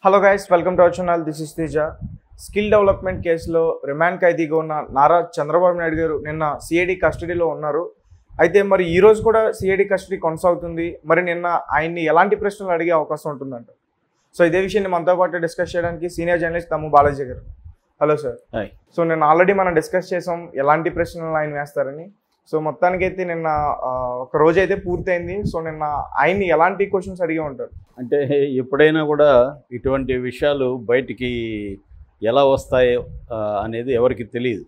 Hello guys welcome to our channel this is Teja skill development కేసులో remand ఖైదీగా ఉన్న నారా చంద్రబాబు నాయుడు గారు నిన్న సిఐడి కస్టడీలో ఉన్నారు అయితే మరి ఈ రోజు కూడా సిఐడి కస్టడీ కొనసాగుతుంది మరి నిన్న ఆయన్ని ఎలాంటి ప్రశ్నలు అడిగే అవకాశం ఉంటుందంట సో ఇదే విషయాన్ని మనతో పాటు డిస్కస్ చేయడానికి సీనియర్ జర్నలిస్ట్ తమ్ము బాలాజీ గారు హలో సార్ హాయ్. సో నిన్న ఆల్రెడీ మనం డిస్కస్ చేసాం ఎలాంటి ప్రశ్నలు ఆయన వేస్తారని సో మొత్తానికైతే నిన్న ఆ, ఒక రోజు అయితే పూర్తయింది సో నిన్న ఆయన్ని ఎలాంటి క్వశ్చన్స్ అడిగి ఉంటారు అంటే ఎప్పుడైనా కూడా ఇటువంటి విషయాలు బయటికి ఎలా వస్తాయో ఆ, అనేది ఎవరికి తెలియదు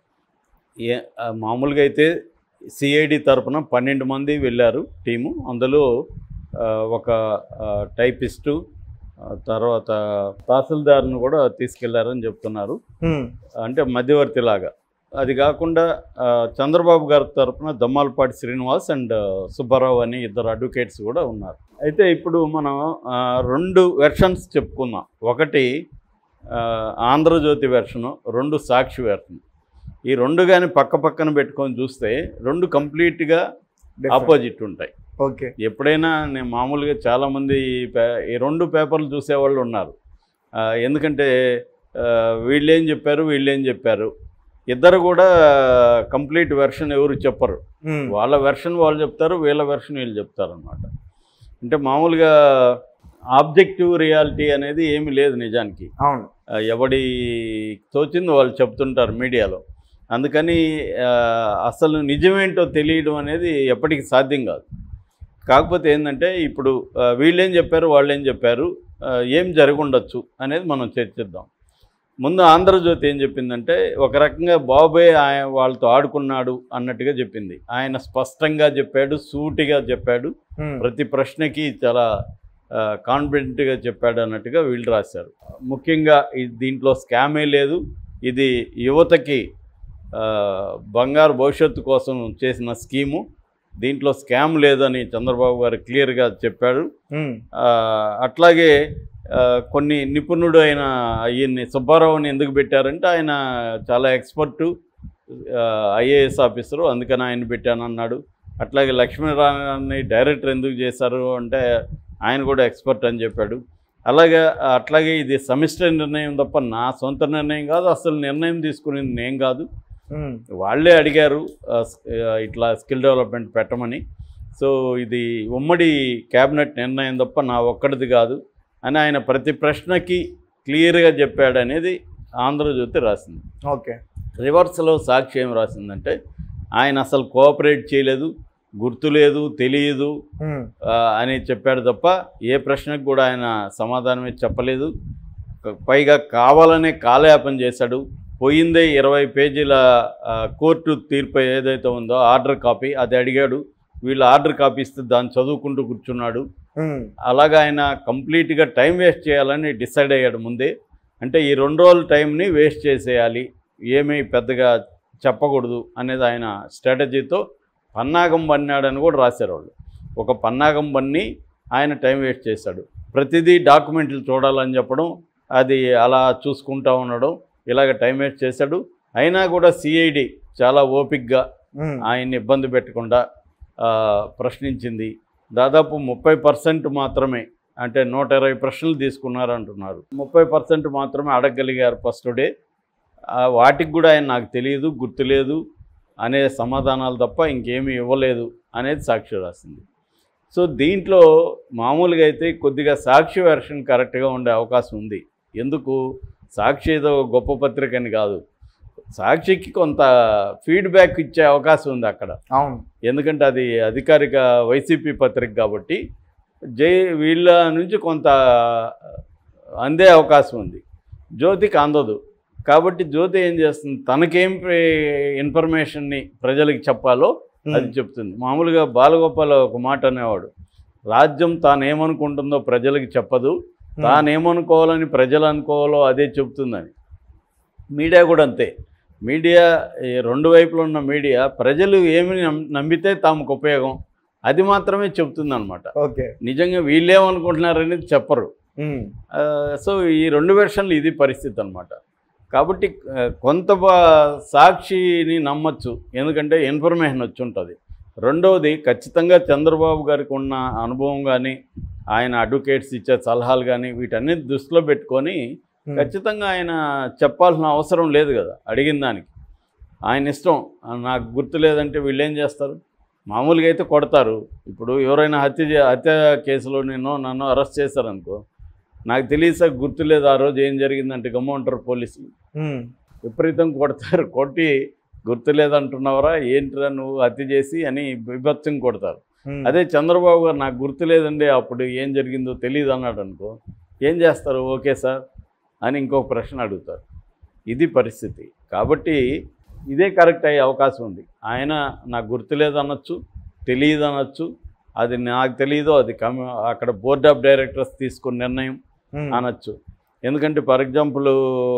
ఏ ఆ, మామూలుగా అయితే సిఐడి తరపున పన్నెండు మంది వెళ్ళారు టీము అందులో ఆ, ఒక ఆ, టైపిస్టు ఆ, తర్వాత తహసీల్దార్ను కూడా తీసుకెళ్లారని చెప్తున్నారు హ్మ్. అంటే మధ్యవర్తిలాగా అది కాకుండా ఆ, చంద్రబాబు గారి తరపున దమ్మాలపాటి శ్రీనివాస్ అండ్ సుబ్బారావు అని ఇద్దరు అడ్వకేట్స్ కూడా ఉన్నారు అయితే ఇప్పుడు మనం ఆ, రెండు వెర్షన్స్ చెప్పుకుందాం ఒకటి ఆ, ఆంధ్రజ్యోతి వెర్షను రెండు సాక్షి వెర్షన్ ఈ రెండు కానీ పక్క పక్కన పెట్టుకొని చూస్తే రెండు కంప్లీట్గా ఆపోజిట్ ఉంటాయి ఓకే ఎప్పుడైనా నేను మామూలుగా చాలామంది ఈ పే- ఈ రెండు పేపర్లు చూసేవాళ్ళు ఉన్నారు ఆ, ఎందుకంటే ఆ, వీళ్ళేం చెప్పారు వీళ్ళేం చెప్పారు ఇద్దరు కూడా కంప్లీట్ వెర్షన్ ఎవరు చెప్పరు హ్మ్. వాళ్ళ వెర్షన్ వాళ్ళు చెప్తారు వీళ్ళ వెర్షన్ వీళ్ళు చెప్తారు అనమాట అంటే మామూలుగా ఆబ్జెక్టివ్ రియాలిటీ అనేది ఏమీ లేదు నిజానికి అవును ఆ, ఎవడి తోచింది వాళ్ళు చెప్తుంటారు మీడియాలో అందుకని ఆ, అసలు నిజమేంటో తెలియడం అనేది ఎప్పటికీ సాధ్యం కాదు కాకపోతే ఏంటంటే ఇప్పుడు ఆ, వీళ్ళేం చెప్పారు వాళ్ళేం చెప్పారు ఆ, ఏం జరగుండొచ్చు అనేది మనం చర్చిద్దాం ముందు ఆంధ్రజ్యోతి ఏం చెప్పిందంటే ఒక రకంగా బాబాయ్ ఆయన వాళ్ళతో ఆడుకున్నాడు అన్నట్టుగా చెప్పింది ఆయన స్పష్టంగా చెప్పాడు సూటిగా చెప్పాడు హ్మ్. ప్రతి ప్రశ్నకి చాలా కాన్ఫిడెంట్గా చెప్పాడు అన్నట్టుగా వీళ్ళు రాశారు ముఖ్యంగా ఇది దీంట్లో స్కామే లేదు ఇది యువతకి ఆ, బంగారు భవిష్యత్తు కోసం చేసిన స్కీము దీంట్లో స్కామ్ లేదని చంద్రబాబు గారు క్లియర్గా చెప్పాడు హ్మ్. ఆ, అట్లాగే ఆ, కొన్ని నిపుణుడు అయిన ఈయన్ని సుబ్బారావుని ఎందుకు పెట్టారంటే ఆయన చాలా ఎక్స్పర్టు ఐఏఎస్ ఆఫీసరు అందుకని ఆయన పెట్టానన్నాడు అట్లాగే లక్ష్మీనారాయణని డైరెక్టర్ ఎందుకు చేశారు అంటే ఆయన కూడా ఎక్స్పర్ట్ అని చెప్పాడు అలాగే అట్లాగే ఇది సమిష్టి నిర్ణయం తప్ప నా సొంత నిర్ణయం కాదు అసలు నిర్ణయం తీసుకునేది నేను కాదు హ్మ్. వాళ్ళే అడిగారు ఆ, స్- ఆ, ఇట్లా స్కిల్ డెవలప్మెంట్ పెట్టమని సో ఇది ఉమ్మడి క్యాబినెట్ నిర్ణయం తప్ప నా ఒక్కడిది కాదు అని ఆయన ప్రతి ప్రశ్నకి క్లియర్గా చెప్పాడు అనేది ఆంధ్రజ్యోతి రాసింది ఓకే రివర్స్లో సాక్షి ఏం రాసిందంటే ఆయన అసలు కోఆపరేట్ చేయలేదు గుర్తులేదు తెలియదు హ్మ్. ఆ, అని చెప్పాడు తప్ప ఏ ప్రశ్నకు కూడా ఆయన సమాధానమే చెప్పలేదు క- పైగా కావాలనే కాలయాపన చేశాడు పోయిందే ఇరవై పేజీల ఆ, కోర్టు తీర్పు ఏదైతే ఉందో ఆర్డర్ కాపీ అది అడిగాడు వీళ్ళు ఆర్డర్ కాపీ ఇస్తే దాన్ని చదువుకుంటూ కూర్చున్నాడు హ్మ్. అలాగా ఆయన కంప్లీట్గా టైం వేస్ట్ చేయాలని డిసైడ్ అయ్యాడు ముందే అంటే ఈ రెండు రోజుల టైంని వేస్ట్ చేసేయాలి ఏమీ పెద్దగా చెప్పకూడదు అనేది ఆయన స్ట్రాటజీతో పన్నాగం పన్నాడని కూడా రాశారు వాళ్ళు ఒక పన్నాగం పన్ని ఆయన టైం వేస్ట్ చేశాడు ప్రతిదీ డాక్యుమెంట్లు చూడాలని చెప్పడం అది అలా చూసుకుంటా ఉండడం ఇలాగ టైం వేస్ట్ చేశాడు అయినా కూడా సిఐడి చాలా ఓపిక్గా హ్మ్. ఆయన్ని ఇబ్బంది పెట్టకుండా ఆ, ప్రశ్నించింది దాదాపు ముప్పై పర్సెంట్ మాత్రమే అంటే నూట ఇరవై ప్రశ్నలు తీసుకున్నారు అంటున్నారు ముప్పై పర్సెంట్ మాత్రమే అడగగలిగారు ఫస్ట్ డే ఆ, వాటికి కూడా ఆయన నాకు తెలియదు గుర్తులేదు అనే సమాధానాలు తప్ప ఇంకేమీ ఇవ్వలేదు అనేది సాక్షి రాసింది సో దీంట్లో మామూలుగా అయితే కొద్దిగా సాక్షి వెర్షన్ కరెక్ట్గా ఉండే అవకాశం ఉంది ఎందుకు సాక్షి ఏదో గొప్ప పత్రిక అని కాదు సాక్షికి కొంత ఫీడ్బ్యాక్ ఇచ్చే అవకాశం ఉంది అక్కడ అవును ఎందుకంటే అది అధికారిక వైసీపీ పత్రిక కాబట్టి జై వీళ్ళ నుంచి కొంత అందే అవకాశం ఉంది జ్యోతికి అందదు కాబట్టి జ్యోతి ఏం చేస్తుంది తనకేం ప్రే- ఇన్ఫర్మేషన్ని ప్రజలకు చెప్పాలో అది చెప్తుంది మామూలుగా బాలగోపాల్ ఒక మాట అనేవాడు రాజ్యం తాను ఏమనుకుంటుందో ప్రజలకు చెప్పదు హ్మ్. తాను ఏమనుకోవాలని ప్రజలు అనుకోవాలో అదే చెప్తుందని మీడియా కూడా అంతే మీడియా ఈ రెండు వైపులు ఉన్న మీడియా ప్రజలు ఏమి నమ్- నమ్మితే తమకు ఉపయోగం అది మాత్రమే చెప్తుందన్నమాట ఓకే నిజంగా వీళ్ళేమనుకుంటున్నారనేది చెప్పరు హ్మ్. ఆ, సో ఈ రెండు వెర్షన్లు ఇది పరిస్థితి అనమాట కాబట్టి ఆ, కొంత బా- సాక్షిని నమ్మచ్చు ఎందుకంటే ఇన్ఫర్మేషన్ వచ్చి ఉంటుంది రెండవది ఖచ్చితంగా చంద్రబాబు గారికి ఉన్న అనుభవం కానీ ఆయన అడ్వకేట్స్ ఇచ్చే సలహాలు కానీ వీటన్నిటి దృష్టిలో పెట్టుకొని ఉమ్, ఖచ్చితంగా ఆయన చెప్పాల్సిన అవసరం లేదు కదా అడిగిన దానికి ఆయన ఇష్టం ఆ, నాకు గుర్తు లేదంటే వీళ్ళు ఏం చేస్తారు మామూలుగా అయితే కొడతారు ఇప్పుడు ఎవరైనా హత్య చే- హత్య కేసులో నేను నన్ను అరెస్ట్ చేశారనుకో నాకు తెలియదు సార్ గుర్తు లేదు ఆ రోజు ఏం జరిగిందంటే గమ్మంటారు పోలీసులు ఉమ్, విపరీతం కొడతారు కొట్టి గుర్తు లేదంటున్నావరా ఏంట్రా నువ్వు హత్య చేసి అని విభత్సం కొడతారు ఉమ్, అదే చంద్రబాబు గారు నాకు గుర్తు లేదండి అప్పుడు ఏం జరిగిందో తెలియదు అన్నాడు అనుకో ఏం చేస్తారు ఓకే సార్ అని ఇంకొక ప్రశ్న అడుగుతారు ఇది పరిస్థితి కాబట్టి ఇదే కరెక్ట్ అయ్యే అవకాశం ఉంది ఆయన నాకు గుర్తులేదు అనొచ్చు తెలియదు అనొచ్చు అది నాకు తెలియదు అది కమి అక్కడ బోర్డ్ ఆఫ్ డైరెక్టర్స్ తీసుకున్న నిర్ణయం ఉమ్, అనొచ్చు ఎందుకంటే ఫర్ ఎగ్జాంపుల్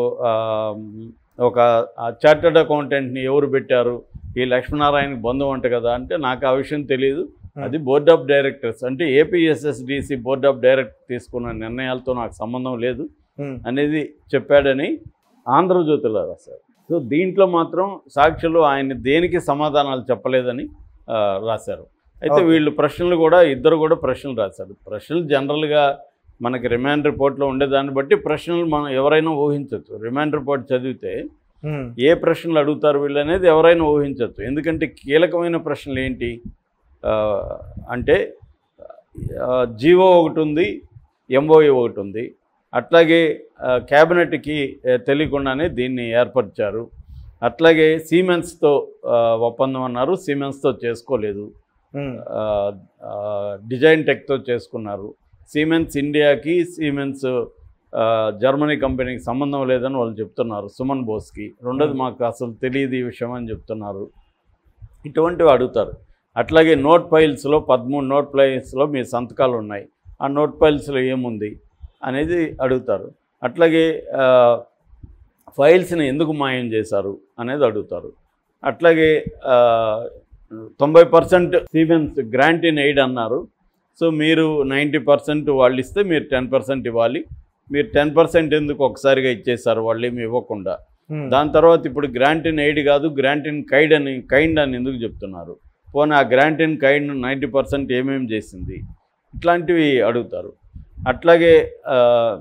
ఒక చార్టర్డ్ అకౌంటెంట్ని ఎవరు పెట్టారు ఈ లక్ష్మీనారాయణకి బంధువు అంట కదా అంటే నాకు ఆ విషయం తెలియదు అది బోర్డ్ ఆఫ్ డైరెక్టర్స్ అంటే ఏపీఎస్ఎస్డిసి బోర్డ్ ఆఫ్ డైరెక్టర్ తీసుకున్న నిర్ణయాలతో నాకు సంబంధం లేదు ఉమ్, అనేది చెప్పాడని ఆంధ్రజ్యోతిలో రాశారు సో దీంట్లో మాత్రం సాక్షులు ఆయన దేనికి సమాధానాలు చెప్పలేదని ఆ, రాశారు అయితే Okay. వీళ్ళు ప్రశ్నలు కూడా ఇద్దరు కూడా ప్రశ్నలు రాశారు ప్రశ్నలు జనరల్గా మనకి రిమాండ్ రిపోర్ట్లో ఉండేదాన్ని బట్టి ప్రశ్నలు మనం ఎవరైనా ఊహించవచ్చు రిమాండ్ రిపోర్ట్ చదివితే ఉమ్, ఏ ప్రశ్నలు అడుగుతారు వీళ్ళు అనేది ఎవరైనా ఊహించవచ్చు ఎందుకంటే కీలకమైన ప్రశ్నలు ఏంటి ఆ, అంటే ఆ, జీవో ఒకటి ఉంది ఎంఓఏ ఒకటి ఉంది అట్లాగే ఆ, క్యాబినెట్కి ఆ, తెలియకుండానే దీన్ని ఏర్పరిచారు అట్లాగే సీమెన్స్తో ఆ, ఒప్పందం అన్నారు సీమెన్స్తో చేసుకోలేదు ఉమ్, ఆ, ఆ, డిజైన్ టెక్తో చేసుకున్నారు సీమెన్స్ ఇండియాకి సీమెన్స్ ఆ, జర్మనీ కంపెనీకి సంబంధం లేదని వాళ్ళు చెప్తున్నారు సుమన్ బోస్కి రెండోది మాకు అసలు తెలియదు ఈ విషయం అని చెప్తున్నారు ఇటువంటివి అడుగుతారు అట్లాగే నోట్ ఫైల్స్లో పదమూడు నోట్ ఫైల్స్లో మీ సంతకాలు ఉన్నాయి ఆ నోట్ ఫైల్స్లో ఏముంది అనేది అడుగుతారు అట్లాగే ఆ, ఫైల్స్ని ఎందుకు మాయం చేశారు అనేది అడుగుతారు అట్లాగే ఆ, తొంభై percent Siemens grant in aid అన్నారు సో మీరు నైంటీ పర్సెంట్ వాళ్ళు ఇస్తే మీరు టెన్ పర్సెంట్ ఇవ్వాలి మీరు టెన్ పర్సెంట్ ఎందుకు ఒకసారిగా ఇచ్చేసారు వాళ్ళు ఏమి ఇవ్వకుండా ఉమ్, దాని తర్వాత ఇప్పుడు గ్రాంట్ ఇన్ ఎయిడ్ కాదు గ్రాంట్ ఇన్ కైడ్ అని కైండ్ అని ఎందుకు చెప్తున్నారు పోనీ ఆ grant in kind ninety percent ఏమేమి చేసింది ఇట్లాంటివి అడుగుతారు అట్లాగే ఆ,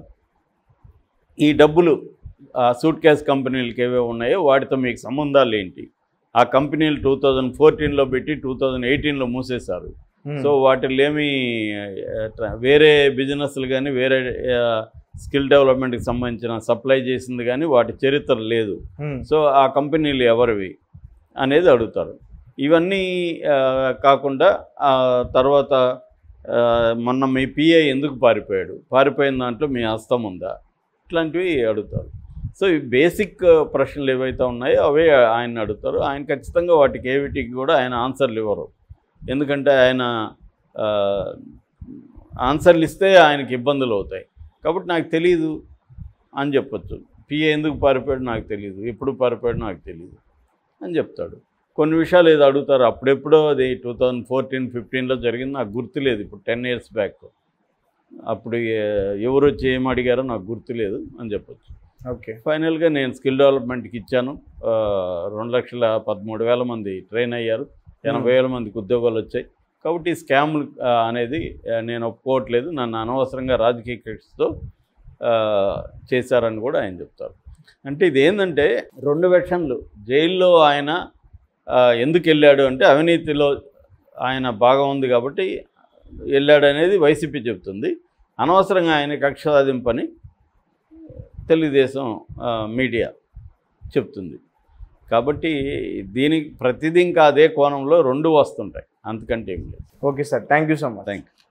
ఈ డబ్బులు ఆ సూట్ కేస్ కంపెనీలకి ఏవే ఉన్నాయో వాటితో మీకు సంబంధాలు ఏంటి ఆ కంపెనీలు టూ థౌజండ్ ఫోర్టీన్లో పెట్టి టూ థౌజండ్ ఎయిటీన్లో మూసేశారు ఉమ్, సో వాటిల్లో ఏమి ఆ, ట్ర- వేరే బిజినెస్లు కానీ వేరే స్కిల్ డెవలప్మెంట్కి సంబంధించిన సప్లై చేసింది కానీ వాటి చరిత్ర లేదు ఉమ్, సో ఆ కంపెనీలు ఎవరివి అనేది అడుగుతారు ఇవన్నీ ఆ, కాకుండా ఆ తర్వాత ఆ, మొన్న మీ పిఐ ఎందుకు పారిపోయాడు పారిపోయిన దాంట్లో మీ హస్తం ఉందా ఇట్లాంటివి అడుగుతారు సో ఈ బేసిక్ ప్రశ్నలు ఏవైతే ఉన్నాయో అవే ఆయన అడుగుతారు ఆయన ఖచ్చితంగా వాటికి ఏవిటికి కూడా ఆయన ఆన్సర్లు ఇవ్వరు ఎందుకంటే ఆయన ఆ, ఆన్సర్లు ఇస్తే ఆయనకి ఇబ్బందులు అవుతాయి కాబట్టి నాకు తెలియదు అని చెప్పొచ్చు పిఏ ఎందుకు పారిపోయాడు నాకు తెలియదు ఎప్పుడు పారిపోయాడు నాకు తెలియదు అని చెప్తాడు కొన్ని విషయాలు ఏదో అడుగుతారు అప్పుడెప్పుడో అది టూ థౌజండ్ ఫోర్టీన్ ఫిఫ్టీన్లో జరిగింది నాకు గుర్తులేదు ఇప్పుడు టెన్ ఇయర్స్ బ్యాక్ అప్పుడు ఏ- ఎవరు వచ్చి ఏం అడిగారో నాకు గుర్తులేదు అని చెప్పొచ్చు ఓకే ఫైనల్గా నేను స్కిల్ డెవలప్మెంట్కి ఇచ్చాను ఆ, రెండు లక్షల పదమూడు వేల మంది ట్రైన్ అయ్యారు ఎనభై వేల మందికి ఉద్యోగాలు వచ్చాయి కాబట్టి ఈ స్కామ్లు ఆ, అనేది ఆ, నేను ఒప్పుకోవట్లేదు నన్ను అనవసరంగా రాజకీయ కక్షతో ఆ, చేశారని కూడా ఆయన చెప్తారు అంటే ఇది ఏంటంటే రెండు వెర్షన్లు జైల్లో ఆయన ఆ, ఎందుకు వెళ్ళాడు అంటే అవినీతిలో ఆయన బాగా ఉంది కాబట్టి వెళ్ళాడు అనేది వైసీపీ చెప్తుంది అనవసరంగా ఆయన కక్ష సాధింపని తెలుగుదేశం ఆ, మీడియా చెప్తుంది కాబట్టి దీనికి ప్రతిదీ ఇంకా అదే కోణంలో రెండు వస్తుంటాయి అంతకంటే ఏం లేదు okay sir thank you so much thank you